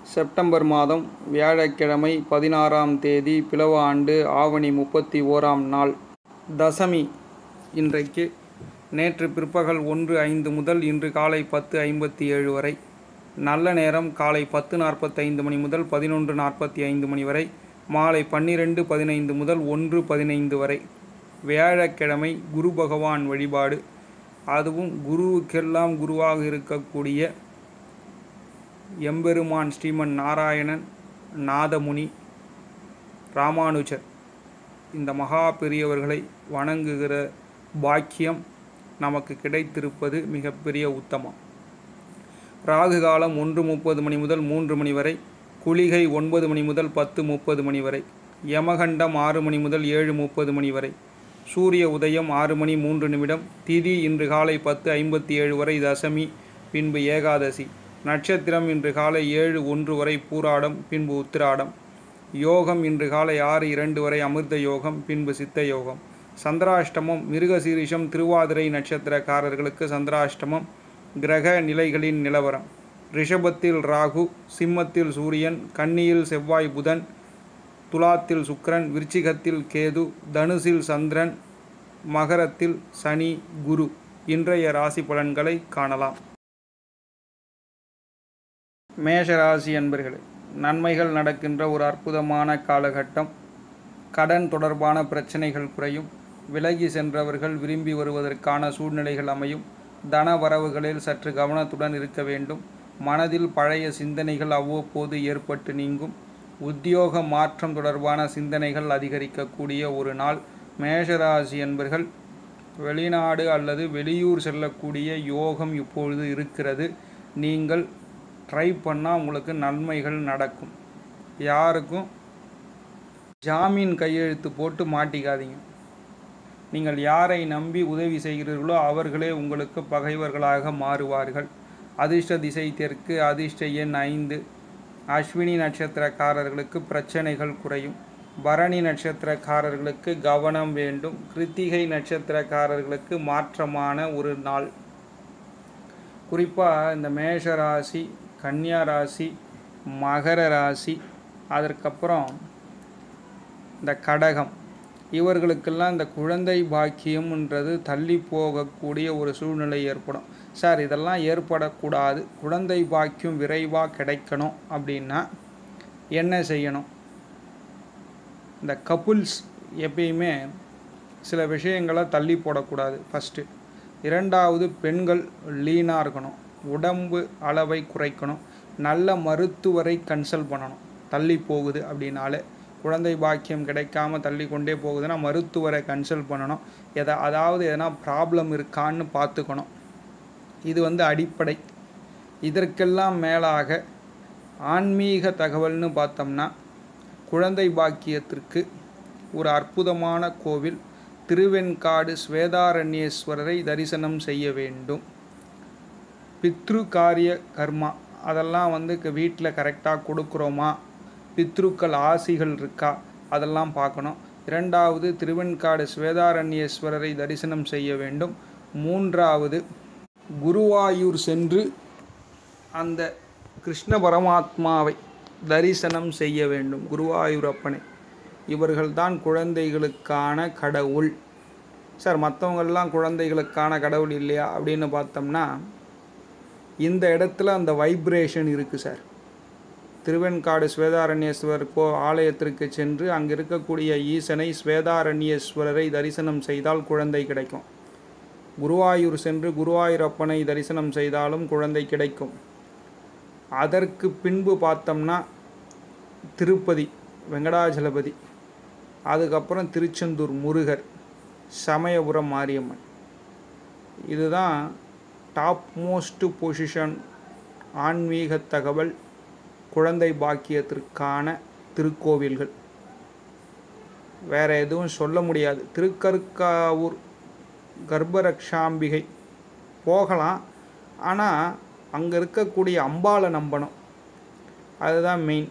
September மாதம் வியாழக்கிழமை பதினாறாம் தேதி பிலவ ஆண்டு ஆவணி முப்பத்தி ஓராம் நாள் தசமி இன்றைக்கு நேற்று பிற்பகல் ஒன்று ஐந்து முதல் இன்று காலை பத்து ஐம்பத்தி ஏழு வரை நல்ல நேரம் காலை பத்து நாற்பத்தைந்து மணி முதல் பதினொன்று நாற்பத்தி ஐந்து மணி வரை மாலை பன்னிரெண்டு பதினைந்து முதல் ஒன்று பதினைந்து வரை வியாழக்கிழமை குரு பகவான் வழிபாடு அதுவும் குருவுக்கெல்லாம் குருவாக இருக்கக்கூடிய எம்பெருமான் ஸ்ரீமன் நாராயணன் நாதமுனி ராமானுஜர் இந்த மகா பெரியவர்களை வணங்குகிற பாக்கியம் நமக்கு கிடைத்திருப்பது மிகப்பெரிய உத்தமம் ராகு காலம் ஒன்று முப்பது மணி முதல் மூன்று மணி வரை குளிகை ஒன்பது மணி முதல் பத்து முப்பது மணி வரை யமகண்டம் ஆறு மணி முதல் ஏழு முப்பது மணி வரை சூரிய உதயம் ஆறு மணி மூன்று நிமிடம் திதி இன்று காலை பத்து ஐம்பத்தி ஏழு வரை தசமி பின்பு ஏகாதசி நட்சத்திரம் இன்று காலை ஏழு ஒன்று வரை பூராடம் பின்பு உத்திராடம் யோகம் இன்று காலை ஆறு இரண்டு வரை அமிர்த யோகம் பின்பு சித்த யோகம் சந்திராஷ்டமம் மிருகசீரிஷம் திருவாதிரை நட்சத்திரக்காரர்களுக்கு சந்திராஷ்டமம் கிரக நிலைகளின் நிலவரம் ரிஷபத்தில் ராகு சிம்மத்தில் சூரியன் கன்னியில் செவ்வாய் புதன் துலாத்தில் சுக்கிரன் விருச்சிகத்தில் கேது தனுசில் சந்திரன் மகரத்தில் சனி குரு இன்றைய ராசி பலன்களை காணலாம் மேஷராசி அன்பர்களே நன்மைகள் நடக்கின்ற ஒரு அற்புதமான காலகட்டம் கடன் தொடர்பான பிரச்சனைகள் குறையும் விலகி சென்றவர்கள் விரும்பி வருவதற்கான சூழ்நிலைகள் அமையும் தன வரவுகளில் சற்று கவனத்துடன் இருக்க வேண்டும் மனதில் பழைய சிந்தனைகள் அவ்வப்போது ஏற்பட்டு நீங்கும் உத்தியோக மாற்றம் தொடர்பான சிந்தனைகள் அதிகரிக்கக்கூடிய ஒரு நாள் மேஷராசி என்பர்கள் வெளிநாடு அல்லது வெளியூர் செல்லக்கூடிய யோகம் இப்பொழுது இருக்கிறது நீங்கள் ட்ரை பண்ணால் உங்களுக்கு நன்மைகள் நடக்கும் யாருக்கும் ஜாமீன் கையெழுத்து போட்டு மாட்டிக்காதீங்க நீங்கள் யாரை நம்பி உதவி செய்கிறீர்களோ அவர்களே உங்களுக்கு பகைவர்களாக மாறுவார்கள் அதிர்ஷ்ட திசை தெற்கு அதிர்ஷ்ட எண் ஐந்து அஸ்வினி நட்சத்திரக்காரர்களுக்கு பிரச்சனைகள் குறையும் பரணி நட்சத்திரக்காரர்களுக்கு கவனம் வேண்டும் கிருத்திகை நட்சத்திரக்காரர்களுக்கு மாற்றமான ஒரு நாள் குறிப்பாக இந்த மேஷ ராசி கன்னியா ராசி மகர ராசி அதற்கப்புறம் இந்த கடகம் இவர்களுக்கெல்லாம் இந்த குழந்தை பாக்கியம்ன்றது தள்ளி போகக்கூடிய ஒரு சூழ்நிலை ஏற்படும் சார் இதெல்லாம் ஏற்படக்கூடாது குழந்தை பாக்கியம் விரைவாக கிடைக்கணும் அப்படின்னா என்ன செய்யணும் இந்த கப்புல்ஸ் எப்பயுமே சில விஷயங்களை தள்ளி போடக்கூடாது ஃபஸ்ட்டு இரண்டாவது பெண்கள் லீனாக இருக்கணும் உடம்பு அளவை குறைக்கணும் நல்ல மருத்துவரை கன்சல்ட் பண்ணணும் தள்ளி போகுது அப்படின்னாலே குழந்தை பாக்கியம் கிடைக்காம தள்ளி கொண்டே போகுதுன்னா மருத்துவரை கன்சல்ட் பண்ணணும் எதா அதாவது எதனா ப்ராப்ளம் இருக்கான்னு பார்த்துக்கணும் இது வந்து அடிப்படை இதற்கெல்லாம் மேலாக ஆன்மீக தகவல்னு பார்த்தோம்னா குழந்தை பாக்கியத்திற்கு ஒரு அற்புதமான கோவில் திருவெண்காடு ஸ்வேதாரண்யேஸ்வரரை தரிசனம் செய்ய வேண்டும் பித்ரு காரிய கர்மா அதெல்லாம் வந்து வீட்டில் கரெக்டாக கொடுக்குறோமா பித்ருக்கள் ஆசிகள் இருக்கா அதெல்லாம் பார்க்கணும் இரண்டாவது திருவெண்காடு ஸ்வேதாரண்யேஸ்வரரை தரிசனம் செய்ய வேண்டும் மூன்றாவது குருவாயூர் சென்று அந்த கிருஷ்ண பரமாத்மாவை தரிசனம் செய்ய வேண்டும் குருவாயூரப்பனை இவர்கள்தான் குழந்தைகளுக்கான கடவுள் சார் மற்றவங்கள்லாம் குழந்தைகளுக்கான கடவுள் இல்லையா அப்படின்னு பார்த்தோம்னா இந்த இடத்துல அந்த வைப்ரேஷன் இருக்குது சார் திருவெண்காடு ஸ்வேதாரண்யேஸ்வரர் கோ ஆலயத்திற்கு சென்று அங்கே இருக்கக்கூடிய ஈசனை ஸ்வேதாரண்யேஸ்வரரை தரிசனம் செய்தால் குழந்தை கிடைக்கும் குருவாயூர் சென்று குருவாயூரப்பனை தரிசனம் செய்தாலும் குழந்தை கிடைக்கும் அதற்கு பின்பு பார்த்தோம்னா திருப்பதி வெங்கடாஜலபதி அதுக்கப்புறம் திருச்செந்தூர் முருகர் சமயபுரம் மாரியம்மன் இதுதான் டாப் மோஸ்ட் பொசிஷன் ஆன்மீக தகவல் குழந்தை பாக்கியத்திற்கான திருக்கோவில்கள் வேறு எதுவும் சொல்ல முடியாது திருக்கருக்காவூர் கர்ப்பரக்ஷாம்பிகை போகலாம் ஆனால் அங்கே இருக்கக்கூடிய அம்பாளை நம்பணும் அதுதான் மெயின்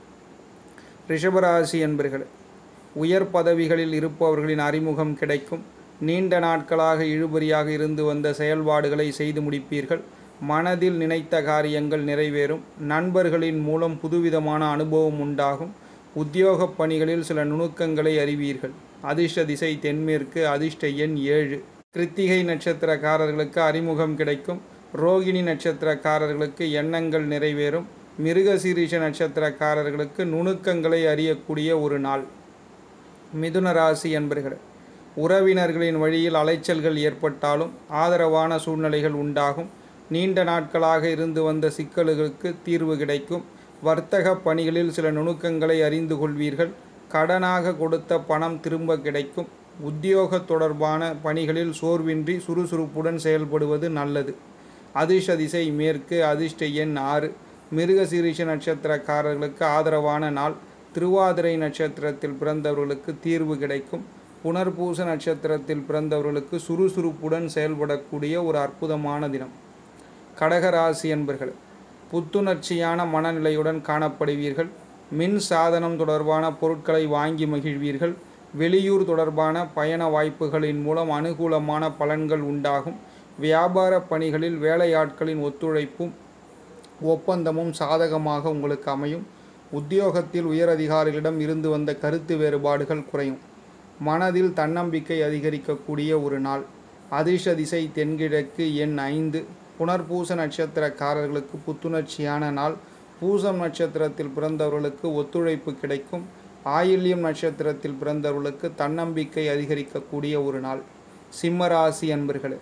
ரிஷபராசி என்பர்கள் உயர் பதவிகளில் இருப்பவர்களின் அறிமுகம் கிடைக்கும் நீண்ட நாட்களாக இழுபறியாக இருந்து வந்த செயல்பாடுகளை செய்து முடிப்பீர்கள் மனதில் நினைத்த காரியங்கள் நிறைவேறும் நண்பர்களின் மூலம் புதுவிதமான அனுபவம் உண்டாகும் உத்தியோக பணிகளில் சில நுணுக்கங்களை அறிவீர்கள் அதிர்ஷ்ட திசை தென்மேற்கு அதிர்ஷ்ட எண் ஏழு கிருத்திகை நட்சத்திரக்காரர்களுக்கு அறிமுகம் கிடைக்கும் ரோகிணி நட்சத்திரக்காரர்களுக்கு எண்ணங்கள் நிறைவேறும் மிருகசீரிஷ நட்சத்திரக்காரர்களுக்கு நுணுக்கங்களை அறியக்கூடிய ஒரு நாள் மிதுன ராசி என்பர்கள் உறவினர்களின் வழியில் அலைச்சல்கள் ஏற்பட்டாலும் ஆதரவான சூழ்நிலைகள் உண்டாகும் நீண்ட நாட்களாக இருந்து வந்த சிக்கல்களுக்கு தீர்வு கிடைக்கும் வர்த்தக பணிகளில் சில நுணுக்கங்களை அறிந்து கொள்வீர்கள் கடனாக கொடுத்த பணம் திரும்ப கிடைக்கும் உத்தியோக தொடர்பான பணிகளில் சோர்வின்றி சுறுசுறுப்புடன் செயல்படுவது நல்லது அதிர்ஷ்ட திசை மேற்கு அதிர்ஷ்ட எண் ஆறு மிருகசீரிஷ நட்சத்திரக்காரர்களுக்கு ஆதரவான நாள் திருவாதிரை நட்சத்திரத்தில் பிறந்தவர்களுக்கு தீர்வு கிடைக்கும் புனர்பூச நட்சத்திரத்தில் பிறந்தவர்களுக்கு சுறுசுறுப்புடன் செயல்படக்கூடிய ஒரு அற்புதமான தினம் கடகராசி என்பர்கள் புத்துணர்ச்சியான மனநிலையுடன் காணப்படுவீர்கள் மின் சாதனம் தொடர்பான பொருட்களை வாங்கி மகிழ்வீர்கள் வெளியூர் தொடர்பான பயண வாய்ப்புகளின் மூலம் அனுகூலமான பலன்கள் உண்டாகும் வியாபார பணிகளில் வேலையாட்களின் ஒத்துழைப்பும் ஒப்பந்தமும் சாதகமாக உங்களுக்கு அமையும் உத்தியோகத்தில் உயரதிகாரிகளிடம் இருந்து வந்த கருத்து வேறுபாடுகள் குறையும் மனதில் தன்னம்பிக்கை அதிகரிக்கக்கூடிய ஒரு நாள் அதிர்ஷ்ட திசை தென்கிழக்கு எண் ஐந்து புனர்பூச நட்சத்திரக்காரர்களுக்கு புத்துணர்ச்சியான நாள் பூசம் நட்சத்திரத்தில் பிறந்தவர்களுக்கு ஒத்துழைப்பு கிடைக்கும் ஆயில்யம் நட்சத்திரத்தில் பிறந்தவர்களுக்கு தன்னம்பிக்கை அதிகரிக்கக்கூடிய ஒரு நாள் சிம்மராசி அன்பர்களே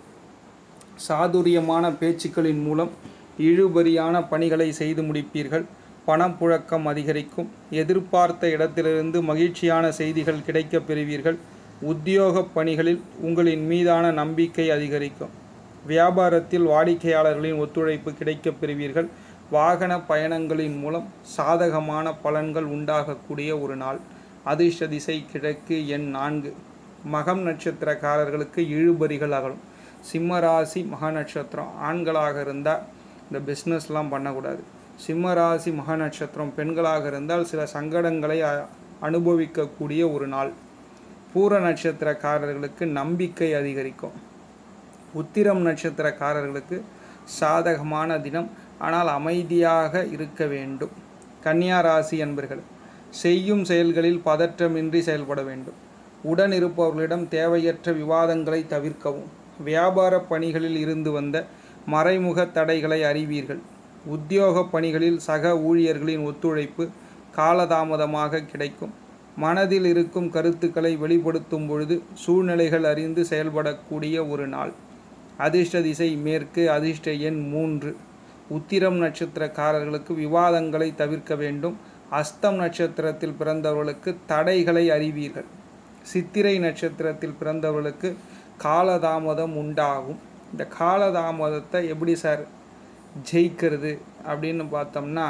சாதுரியமான பேச்சுக்களின் மூலம் இழுபறியான பணிகளை செய்து முடிப்பீர்கள் பணப்புழக்கம் அதிகரிக்கும் எதிர்பார்த்த இடத்திலிருந்து மகிழ்ச்சியான செய்திகள் கிடைக்கப் பெறுவீர்கள் உத்தியோக பணிகளில் உங்களின் மீதான நம்பிக்கை அதிகரிக்கும் வியாபாரத்தில் வாடிக்கையாளர்களின் ஒத்துழைப்பு கிடைக்கப் பெறுவீர்கள் வாகன பயணங்களின் மூலம் சாதகமான பலன்கள் உண்டாகக்கூடிய ஒரு நாள் அதிர்ஷ்ட திசை கிழக்கு எண் நான்கு மகம் நட்சத்திரக்காரர்களுக்கு இழுபறிகள் அகலும் சிம்மராசி மக நட்சத்திரம் ஆண்களாக இருந்தால் இந்த பிஸ்னஸ்லாம் பண்ணக்கூடாது சிம்மராசி மக நட்சத்திரம் பெண்களாக இருந்தால் சில சங்கடங்களை அ- அனுபவிக்கக்கூடிய ஒரு நாள் பூர நட்சத்திரக்காரர்களுக்கு நம்பிக்கை அதிகரிக்கும் உத்திரம் நட்சத்திரக்காரர்களுக்கு சாதகமான தினம் ஆனால் அமைதியாக இருக்க வேண்டும் கன்னியா ராசி என்பர்கள் செய்யும் செயல்களில் பதற்றமின்றி செயல்பட வேண்டும் உடன் இருப்பவர்களிடம் தேவையற்ற விவாதங்களை தவிர்க்கவும் வியாபார பணிகளில் இருந்து வந்த மறைமுக தடைகளை அறிவீர்கள் உத்தியோக பணிகளில் சக ஊழியர்களின் ஒத்துழைப்பு காலதாமதமாக கிடைக்கும் மனதில் இருக்கும் கருத்துக்களை வெளிப்படுத்தும் பொழுது சூழ்நிலைகள் அறிந்து செயல்படக்கூடிய ஒரு நாள் அதிர்ஷ்ட திசை மேற்கு அதிர்ஷ்ட எண் மூன்று உத்திரம் நட்சத்திரக்காரர்களுக்கு விவாதங்களை தவிர்க்க வேண்டும் அஸ்தம் நட்சத்திரத்தில் பிறந்தவர்களுக்கு தடைகளை அறிவீர்கள் சித்திரை நட்சத்திரத்தில் பிறந்தவர்களுக்கு காலதாமதம் உண்டாகும் இந்த காலதாமதத்தை எப்படி சார் ஜெயிக்கிறது அப்படின்னு பார்த்தோம்னா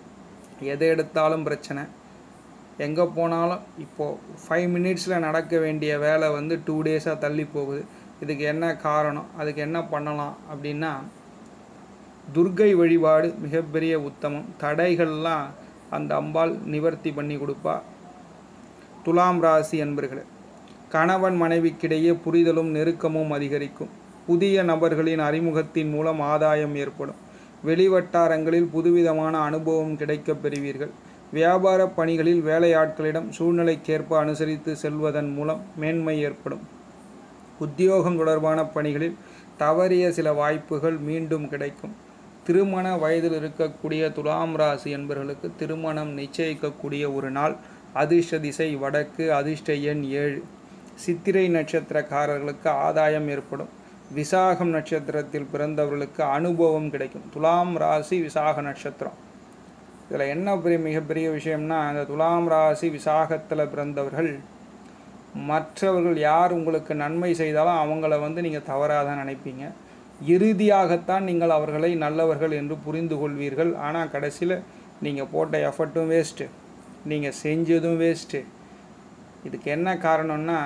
எதை எடுத்தாலும் பிரச்சனை எங்கே போனாலும் இப்போது ஃபைவ் மினிட்ஸில் நடக்க வேண்டிய வேலை வந்து டூ டேஸாக தள்ளி போகுது இதுக்கு என்ன காரணம் அதுக்கு என்ன பண்ணலாம் அப்படின்னா துர்க்கை வழிபாடு மிகப்பெரிய உத்தமம் தடைகள்லாம் அந்த அம்பாள் நிவர்த்தி பண்ணி கொடுப்பா துலாம் ராசி அன்பர்களே கணவன் மனைவிக்கிடையே புரிதலும் நெருக்கமும் அதிகரிக்கும் புதிய நபர்களின் அறிமுகத்தின் மூலம் ஆதாயம் ஏற்படும் வெளிவட்டாரங்களில் புதுவிதமான அனுபவம் கிடைக்கப் பெறுவீர்கள் வியாபார பணிகளில் வேலையாட்களிடம் சூழ்நிலைக்கேற்ப அனுசரித்து செல்வதன் மூலம் மேன்மை ஏற்படும் உத்தியோகம் தொடர்பான பணிகளில் தவறிய சில வாய்ப்புகள் மீண்டும் கிடைக்கும் திருமண வயதில் இருக்கக்கூடிய துலாம் ராசி என்பவர்களுக்கு திருமணம் நிச்சயிக்கக்கூடிய ஒரு நாள் அதிர்ஷ்ட திசை வடக்கு அதிர்ஷ்ட எண் ஏழு சித்திரை நட்சத்திரக்காரர்களுக்கு ஆதாயம் ஏற்படும் விசாகம் நட்சத்திரத்தில் பிறந்தவர்களுக்கு அனுபவம் கிடைக்கும் துலாம் ராசி விசாக நட்சத்திரம் இதில் என்ன பெரிய மிகப்பெரிய விஷயம்னா இந்த துலாம் ராசி விசாகத்தில் பிறந்தவர்கள் மற்றவர்கள் யார் உங்களுக்கு நன்மை செய்தாலும் அவங்கள வந்து நீங்கள் தவறாக தான் நினைப்பீங்க இறுதியாகத்தான் நீங்கள் அவர்களை நல்லவர்கள் என்று புரிந்து கொள்வீர்கள் ஆனால் கடைசியில் நீங்கள் போட்ட எஃபர்ட்டும் வேஸ்ட்டு நீங்கள் செஞ்சதும் வேஸ்ட்டு இதுக்கு என்ன காரணம்னா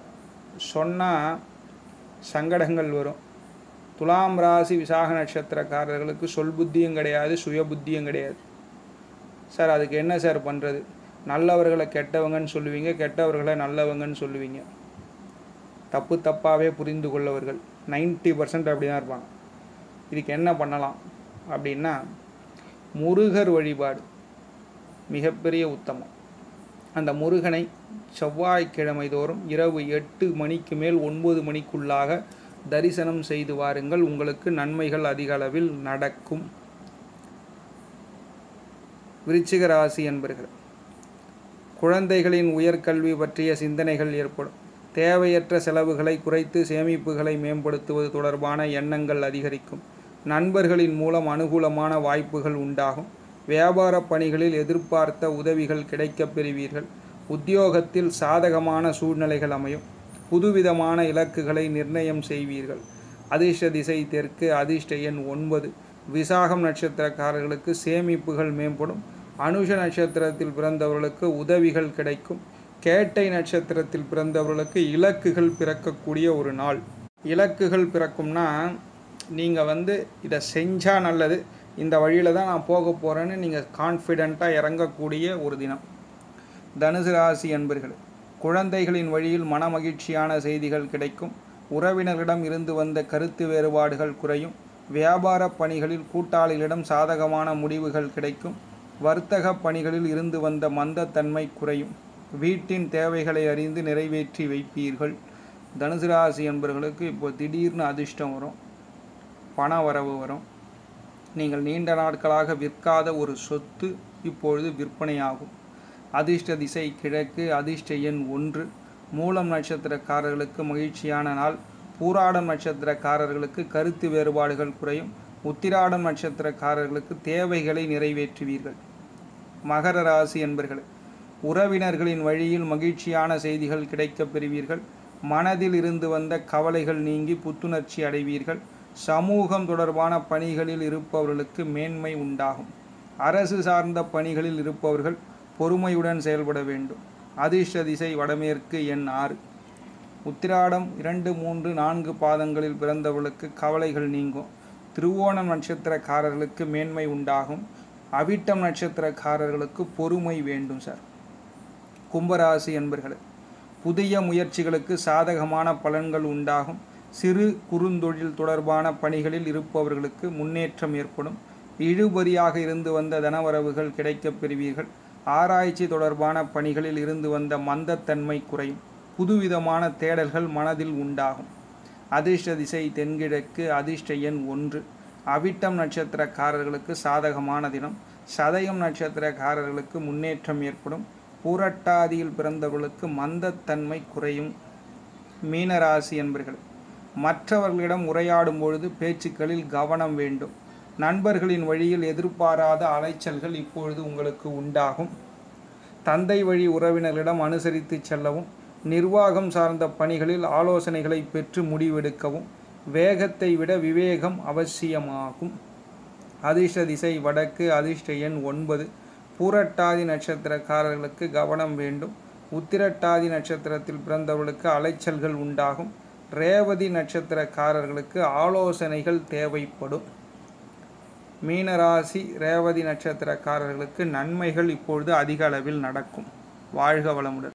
சொன்னால் சங்கடங்கள் வரும் துலாம் ராசி விசாக நட்சத்திரக்காரர்களுக்கு சொல் புத்தியும் கிடையாது சுய புத்தியும் கிடையாது சார் அதுக்கு என்ன சார் பண்ணுறது நல்லவர்களை கெட்டவங்கன்னு சொல்லுவீங்க கெட்டவர்களை நல்லவங்கன்னு சொல்லுவீங்க தப்பு தப்பாகவே புரிந்து கொள்ளவர்கள் நைன்ட்டி பர்சன்ட் அப்படி தான் இருப்பாங்க இதுக்கு என்ன பண்ணலாம் அப்படின்னா முருகர் வழிபாடு மிகப்பெரிய உத்தமம் அந்த முருகனை செவ்வாய்க்கிழமை தோறும் இரவு எட்டு மணிக்கு மேல் ஒன்பது மணிக்குள்ளாக தரிசனம் செய்து வாருங்கள் உங்களுக்கு நன்மைகள் அதிக அளவில் நடக்கும் விருச்சிக ராசி என்பர்கள் குழந்தைகளின் உயர்கல்வி பற்றிய சிந்தனைகள் ஏற்படும் தேவையற்ற செலவுகளை குறைத்து சேமிப்புகளை மேம்படுத்துவது தொடர்பான எண்ணங்கள் அதிகரிக்கும் நண்பர்களின் மூலம் அனுகூலமான வாய்ப்புகள் உண்டாகும் வியாபார பணிகளில் எதிர்பார்த்த உதவிகள் கிடைக்கப் பெறுவீர்கள் உத்தியோகத்தில் சாதகமான சூழ்நிலைகள் அமையும் புதுவிதமான இலக்குகளை நிர்ணயம் செய்வீர்கள் அதிர்ஷ்ட திசை தெற்கு அதிர்ஷ்ட எண் ஒன்பது விசாகம் நட்சத்திரக்காரர்களுக்கு சேமிப்புகள் மேம்படும் அனுஷ நட்சத்திரத்தில் பிறந்தவர்களுக்கு உதவிகள் கிடைக்கும் கேட்டை நட்சத்திரத்தில் பிறந்தவர்களுக்கு இலக்குகள் பிறக்கக்கூடிய ஒரு நாள் இலக்குகள் பிறக்கும்னா நீங்கள் வந்து இதை செஞ்சால் நல்லது இந்த வழியில் தான் நான் போக போகிறேன்னு நீங்கள் கான்ஃபிடெண்ட்டாக இறங்கக்கூடிய ஒரு தினம் தனுசு ராசி அன்பர்கள் குழந்தைகளின் வழியில் மனமகிழ்ச்சியான செய்திகள் கிடைக்கும் உறவினர்களிடம் இருந்து வந்த கருத்து வேறுபாடுகள் குறையும் வியாபார பணிகளில் கூட்டாளிகளிடம் சாதகமான முடிவுகள் கிடைக்கும் வர்த்தக பணிகளில் இருந்து வந்த மந்தத்தன்மை குறையும் வீட்டின் தேவைகளை அறிந்து நிறைவேற்றி வைப்பீர்கள் தனுசு ராசி என்பவர்களுக்கு இப்போ திடீர்னு அதிர்ஷ்டம் வரும் பண வரவு வரும் நீங்கள் நீண்ட நாட்களாக விற்காத ஒரு சொத்து இப்பொழுது விற்பனையாகும் அதிர்ஷ்ட திசை கிழக்கு அதிர்ஷ்ட எண் ஒன்று மூலம் நட்சத்திரக்காரர்களுக்கு மகிழ்ச்சியான நாள் பூராடம் நட்சத்திரக்காரர்களுக்கு கருத்து வேறுபாடுகள் குறையும் உத்திராடம் நட்சத்திரக்காரர்களுக்கு தேவைகளை நிறைவேற்றுவீர்கள் மகர ராசி என்பர்கள் உறவினர்களின் வழியில் மகிழ்ச்சியான செய்திகள் கிடைக்கப் பெறுவீர்கள் மனதில் இருந்து வந்த கவலைகள் நீங்கி புத்துணர்ச்சி அடைவீர்கள் சமூகம் தொடர்பான பணிகளில் இருப்பவர்களுக்கு மேன்மை உண்டாகும் அரசு சார்ந்த பணிகளில் இருப்பவர்கள் பொறுமையுடன் செயல்பட வேண்டும் அதிர்ஷ்ட திசை வடமேற்கு எண் ஆறு உத்திராடம் இரண்டு மூன்று நான்கு பாதங்களில் பிறந்தவர்களுக்கு கவலைகள் நீங்கும் திருவோணம் நட்சத்திரக்காரர்களுக்கு மேன்மை உண்டாகும் அவிட்டம் நட்சத்திரக்காரர்களுக்கு பொறுமை வேண்டும் சார் கும்பராசி என்பர்கள் புதிய முயற்சிகளுக்கு சாதகமான பலன்கள் உண்டாகும் சிறு குறுந்தொழில் தொடர்பான பணிகளில் இருப்பவர்களுக்கு முன்னேற்றம் ஏற்படும் இழுபறியாக இருந்து வந்த தனவரவுகள் கிடைக்கப் பெறுவீர்கள் ஆராய்ச்சி தொடர்பான பணிகளில் இருந்து வந்த மந்தத்தன்மை குறையும் புதுவிதமான தேடல்கள் மனதில் உண்டாகும் அதிர்ஷ்ட திசை தென்கிழக்கு அதிர்ஷ்ட எண் ஒன்று அவிட்டம் நட்சத்திரக்காரர்களுக்கு சாதகமான தினம் சதயம் நட்சத்திரக்காரர்களுக்கு முன்னேற்றம் ஏற்படும் பூரட்டாதியில் பிறந்தவர்களுக்கு மந்தத்தன்மை குறையும் மீனராசி என்பர்கள் மற்றவர்களிடம் உரையாடும் பொழுது பேச்சுக்களில் கவனம் வேண்டும் நண்பர்களின் வழியில் எதிர்பாராத அலைச்சல்கள் இப்பொழுது உங்களுக்கு உண்டாகும் தந்தை வழி உறவினர்களிடம் அனுசரித்து செல்லவும் நிர்வாகம் சார்ந்த பணிகளில் ஆலோசனைகளை பெற்று முடிவெடுக்கவும் வேகத்தை விட விவேகம் அவசியமாகும் அதிர்ஷ்ட திசை வடக்கு அதிர்ஷ்ட எண் ஒன்பது பூரட்டாதி நட்சத்திரக்காரர்களுக்கு கவனம் வேண்டும் உத்திரட்டாதி நட்சத்திரத்தில் பிறந்தவர்களுக்கு அலைச்சல்கள் உண்டாகும் ரேவதி நட்சத்திரக்காரர்களுக்கு ஆலோசனைகள் தேவைப்படும் மீனராசி ரேவதி நட்சத்திரக்காரர்களுக்கு நன்மைகள் இப்பொழுது அதிக அளவில் நடக்கும் வாழ்க வளமுடன்